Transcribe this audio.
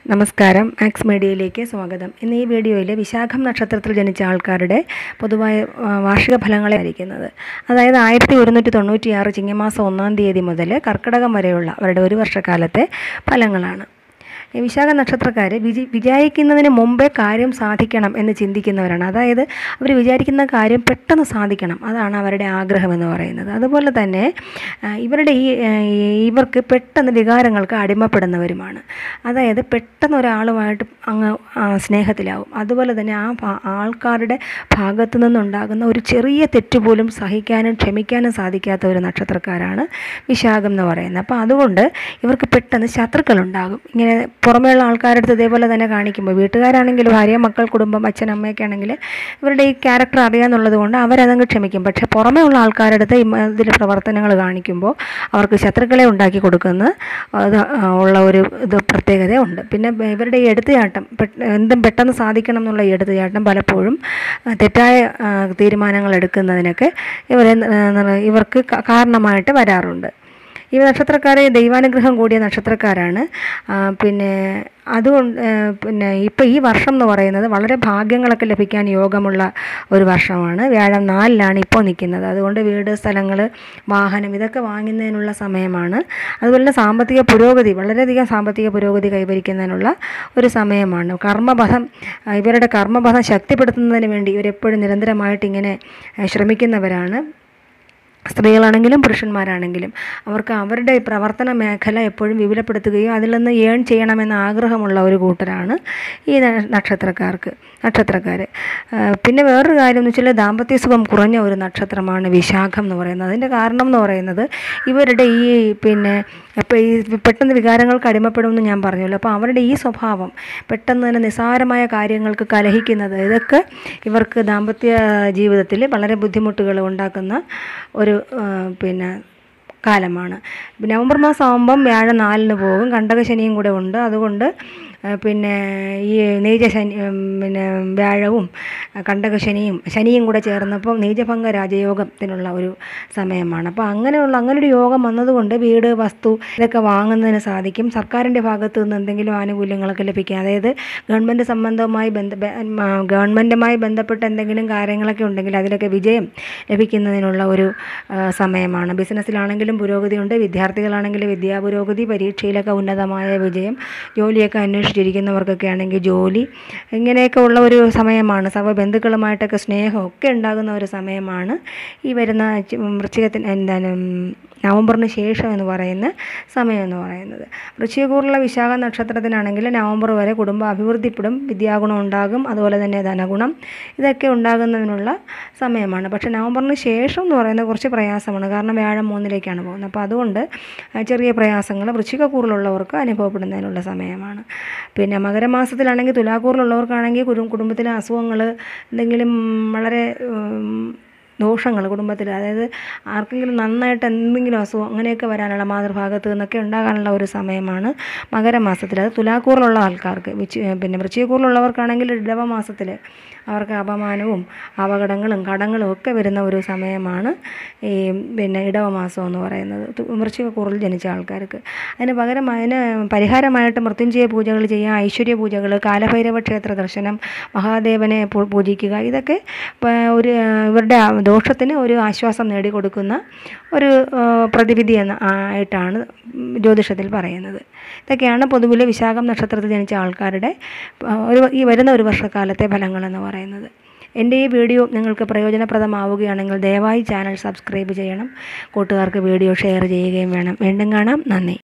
നമസ്കാരം മാക്സ് മീഡിയയിലേക്ക് സ്വാഗതം ഇന്ന് ഈ വീഡിയോയിൽ വിശാഖം നക്ഷത്രത്തിൽ ജനിച്ച ആൾക്കാരുടെ പൊതുവായ ആ, വാർഷിക ഫലങ്ങളെ ആയിരിക്കുന്നത് അതായത് ആയിരത്തി ഒരുന്നൂറ്റി തൊണ്ണൂറ്റിയാറ് ചിങ്ങമാസം ഒന്നാം തീയതി മുതൽ കർക്കിടകം വരെയുള്ള അവരുടെ ഒരു വർഷക്കാലത്തെ ഫലങ്ങളാണ് ഈ വിശാഖ നക്ഷത്രക്കാർ വിജി വിചാരിക്കുന്നതിന് മുമ്പേ കാര്യം സാധിക്കണം എന്ന് ചിന്തിക്കുന്നവരാണ് അതായത് അവർ വിചാരിക്കുന്ന കാര്യം പെട്ടെന്ന് സാധിക്കണം അതാണ് അവരുടെ ആഗ്രഹം എന്ന് പറയുന്നത് അതുപോലെ തന്നെ ആ, ഇവരുടെ ഈ ആ, ഈ- ഇവർക്ക് പെട്ടെന്ന് വികാരങ്ങൾക്ക് അടിമപ്പെടുന്നവരുമാണ് അതായത് പെട്ടെന്ന് ഒരാളുമായിട്ട് അങ്ങ് ആ, സ്നേഹത്തിലാവും അതുപോലെ തന്നെ ആ ഭാ- ആൾക്കാരുടെ ഭാഗത്തു നിന്നുണ്ടാകുന്ന ഒരു ചെറിയ തെറ്റ് പോലും സഹിക്കാനും ക്ഷമിക്കാനും സാധിക്കാത്ത ഒരു നക്ഷത്രക്കാരാണ് വിശാഖം എന്ന് പറയുന്നത് അപ്പോൾ അതുകൊണ്ട് ഇവർക്ക് പെട്ടെന്ന് ശത്രുക്കളുണ്ടാകും ഇങ്ങനെ പുറമേയുള്ള ആൾക്കാരുടെ അടുത്ത് ഇതേപോലെ തന്നെ കാണിക്കുമ്പോൾ വീട്ടുകാരാണെങ്കിലും ഭാര്യ മക്കൾ കുടുംബം അച്ഛൻ അമ്മയൊക്കെ ആണെങ്കിൽ ഇവരുടെ ഈ ക്യാരക്ടർ അറിയാമെന്നുള്ളത് കൊണ്ട് അവരതങ്ങ് ക്ഷമിക്കും പക്ഷേ പുറമേ ഉള്ള ആൾക്കാരുടെ അടുത്ത് ഇതിൽ പ്രവർത്തനങ്ങൾ കാണിക്കുമ്പോൾ അവർക്ക് ശത്രുക്കളെ ഉണ്ടാക്കി കൊടുക്കുന്ന അത് ഉള്ള ഒരു ഇത് പ്രത്യേകത ഉണ്ട് പിന്നെ ഇവരുടെ ഈ എടുത്തുചാട്ടം പെട്ട് എന്തും പെട്ടെന്ന് സാധിക്കണം എന്നുള്ള ഈ എടുത്തുചാട്ടം പലപ്പോഴും ആ, തെറ്റായ ആ, തീരുമാനങ്ങൾ എടുക്കുന്നതിനൊക്കെ ഇവരെ ന- ഇവർക്ക് ക- കാരണമായിട്ട് വരാറുണ്ട് ഈ നക്ഷത്രക്കാരെ ദൈവാനുഗ്രഹം കൂടിയ നക്ഷത്രക്കാരാണ് ആ, പിന്നെ അതുകൊണ്ട് ആ, പിന്നെ ഇപ്പോൾ ഈ വർഷം എന്ന് പറയുന്നത് വളരെ ഭാഗ്യങ്ങളൊക്കെ ലഭിക്കാൻ യോഗമുള്ള ഒരു വർഷമാണ് വ്യാഴം നാലിലാണ് ഇപ്പോൾ നിൽക്കുന്നത് അതുകൊണ്ട് വീട് സ്ഥലങ്ങൾ വാഹനം ഇതൊക്കെ വാങ്ങുന്നതിനുള്ള സമയമാണ് അതുപോലെ തന്നെ സാമ്പത്തിക പുരോഗതി വളരെയധികം സാമ്പത്തിക പുരോഗതി കൈവരിക്കുന്നതിനുള്ള ഒരു സമയമാണ് കർമ്മപഥം ആ, ഇവരുടെ കർമ്മപഥം ശക്തിപ്പെടുത്തുന്നതിന് വേണ്ടി ഇവരെപ്പോഴും നിരന്തരമായിട്ട് ഇങ്ങനെ ആ, ശ്രമിക്കുന്നവരാണ് സ്ത്രീകളാണെങ്കിലും പുരുഷന്മാരാണെങ്കിലും അവർക്ക് അവരുടെ പ്രവർത്തന മേഖല എപ്പോഴും വിപുലപ്പെടുത്തുകയും അതിൽ നിന്ന് ഏൺ ചെയ്യണമെന്ന ആഗ്രഹമുള്ള ഒരു കൂട്ടരാണ് ഈ ന- നക്ഷത്രക്കാർക്ക് നക്ഷത്രക്കാർ പിന്നെ വേറൊരു കാര്യം എന്ന് വെച്ചാൽ ദാമ്പത്യ സുഖം കുറഞ്ഞ ഒരു നക്ഷത്രമാണ് വിശാഖം എന്ന് പറയുന്നത് അതിൻ്റെ കാരണം എന്ന് പറയുന്നത് ഇവരുടെ ഈ പിന്നെ ഇപ്പോൾ ഈ പെട്ടെന്ന് വികാരങ്ങൾക്ക് അടിമപ്പെടുമെന്ന് ഞാൻ പറഞ്ഞല്ലോ അപ്പോൾ അവരുടെ ഈ സ്വഭാവം പെട്ടെന്ന് തന്നെ നിസ്സാരമായ കാര്യങ്ങൾക്ക് കലഹിക്കുന്നത് ഇതൊക്കെ ഇവർക്ക് ദാമ്പത്യ ജീവിതത്തിൽ വളരെ ബുദ്ധിമുട്ടുകൾ ഉണ്ടാക്കുന്ന ഒരു ആ, പിന്നെ കാലമാണ് നവംബർ മാസം ആകുമ്പം വ്യാഴം നാലിന് പോകും കണ്ടകശനിയും കൂടെ ഉണ്ട് അതുകൊണ്ട് ആ, പിന്നെ ഈ നീചശനി ഉം, പിന്നെ വ്യാഴവും ആ, കണ്ടകശനിയും ശനിയും കൂടെ ചേർന്നപ്പോൾ നീചഭംഗ രാജയോഗത്തിനുള്ള ഒരു സമയമാണ് അപ്പോൾ അങ്ങനെയുള്ള അങ്ങനെ ഒരു യോഗം വന്നതുകൊണ്ട് വീട് വസ്തു ഇതൊക്കെ വാങ്ങുന്നതിന് സാധിക്കും സർക്കാരിൻ്റെ ഭാഗത്തു നിന്ന് എന്തെങ്കിലും ആനുകൂല്യങ്ങളൊക്കെ ലഭിക്കും അതായത് ഗവൺമെൻറ് സംബന്ധവുമായി ബന്ധ ബ- ഉം, ആ, ഗവൺമെൻറ്റുമായി ബന്ധപ്പെട്ട എന്തെങ്കിലും കാര്യങ്ങളൊക്കെ ഉണ്ടെങ്കിൽ അതിലൊക്കെ വിജയം ലഭിക്കുന്നതിനുള്ള ഒരു ആ, സമയമാണ് ബിസിനസ്സിലാണെങ്കിലും പുരോഗതിയുണ്ട് വിദ്യാർത്ഥികളാണെങ്കിലും വിദ്യാപുരോഗതി പരീക്ഷയിലൊക്കെ ഉന്നതമായ വിജയം ജോലിയൊക്കെ അന്വേഷിച്ചിരിക്കുന്നവർക്കൊക്കെ ആണെങ്കിൽ ജോലി ഇങ്ങനെയൊക്കെ ഉള്ള ഒരു സമയമാണ് സർവ്വ ബന്ധുക്കളുമായിട്ടൊക്കെ സ്നേഹം ഒക്കെ ഉണ്ടാകുന്ന ഒരു സമയമാണ് ഈ വരുന്ന ചി- വൃശ്ചികത്തിന് എന്താണ് ഉം, നവംബറിന് ശേഷം എന്ന് പറയുന്ന സമയം എന്ന് പറയുന്നത് വൃശ്ചികകൂറുള്ള വിശാഖ നക്ഷത്രത്തിനാണെങ്കിൽ നവംബർ വരെ കുടുംബം അഭിവൃദ്ധിപ്പെടും വിദ്യാഗുണം ഉണ്ടാകും അതുപോലെ തന്നെ ധനഗുണം ഇതൊക്കെ ഉണ്ടാകുന്നതിനുള്ള സമയമാണ് പക്ഷേ നവംബറിന് ശേഷം എന്ന് പറയുന്നത് കുറച്ച് പ്രയാസമാണ് കാരണം വ്യാഴം മൂന്നിലേക്കാണ് പോകുന്നത് അപ്പോൾ അതുകൊണ്ട് ആ, ചെറിയ പ്രയാസങ്ങൾ വൃശ്ചികക്കൂറിലുള്ളവർക്ക് അനുഭവപ്പെടുന്നതിനുള്ള സമയമാണ് പിന്നെ മകരമാസത്തിലാണെങ്കിൽ തുലാക്കൂറിലുള്ളവർക്കാണെങ്കിൽ കുടും കുടുംബത്തിലെ അസുഖങ്ങൾ എന്തെങ്കിലും വളരെ ഉം, ദോഷങ്ങൾ കുടുംബത്തിൽ അതായത് ആർക്കെങ്കിലും നന്നായിട്ട് എന്തെങ്കിലും അസുഖം അങ്ങനെയൊക്കെ വരാനുള്ള മാതൃഭാഗത്ത് നിന്നൊക്കെ ഉണ്ടാകാനുള്ള ഒരു സമയമാണ് മകരമാസത്തിൽ അത് തുലാക്കൂറിലുള്ള ആൾക്കാർക്ക് വിച്ച് പിന്നെ വൃശ്ചികക്കൂറിലുള്ളവർക്കാണെങ്കിൽ ഇടവമാസത്തിൽ അവർക്ക് അപമാനവും അപകടങ്ങളും കടങ്ങളും ഒക്കെ വരുന്ന ഒരു സമയമാണ് ഈ പിന്നെ ഇടവമാസം എന്ന് പറയുന്നത് തു- വൃശ്ചികക്കൂറിൽ ജനിച്ച ആൾക്കാർക്ക് അതിന് പകരം അതിന് പരിഹാരമായിട്ട് മൃത്യുഞ്ജയ പൂജകൾ ചെയ്യുക ഐശ്വര്യ പൂജകൾ കാലഭൈരവ ക്ഷേത്ര ദർശനം മഹാദേവനെ പൂ- പൂജിക്കുക ഇതൊക്കെ പ- ഒരു ആ, ഇവരുടെ ആ ദോഷത്തിന് ഒരു ആശ്വാസം നേടിക്കൊടുക്കുന്ന ഒരു ആ, പ്രതിവിധി എന്ന ആയിട്ടാണ് ജ്യോതിഷത്തിൽ പറയുന്നത് ഇതൊക്കെയാണ് പൊതുവിലെ വിശാഖം നക്ഷത്രത്തിൽ ജനിച്ച ആൾക്കാരുടെ ആ, ഒരു ഈ വരുന്ന ഒരു വർഷക്കാലത്തെ ഫലങ്ങളെന്ന് പറയുന്നത് എൻ്റെ ഈ വീഡിയോ നിങ്ങൾക്ക് പ്രയോജനപ്രദമാവുകയാണെങ്കിൽ ദയവായി ചാനൽ സബ്സ്ക്രൈബ് ചെയ്യണം കൂട്ടുകാർക്ക് വീഡിയോ ഷെയർ ചെയ്യുകയും വേണം വീണ്ടും കാണാം നന്ദി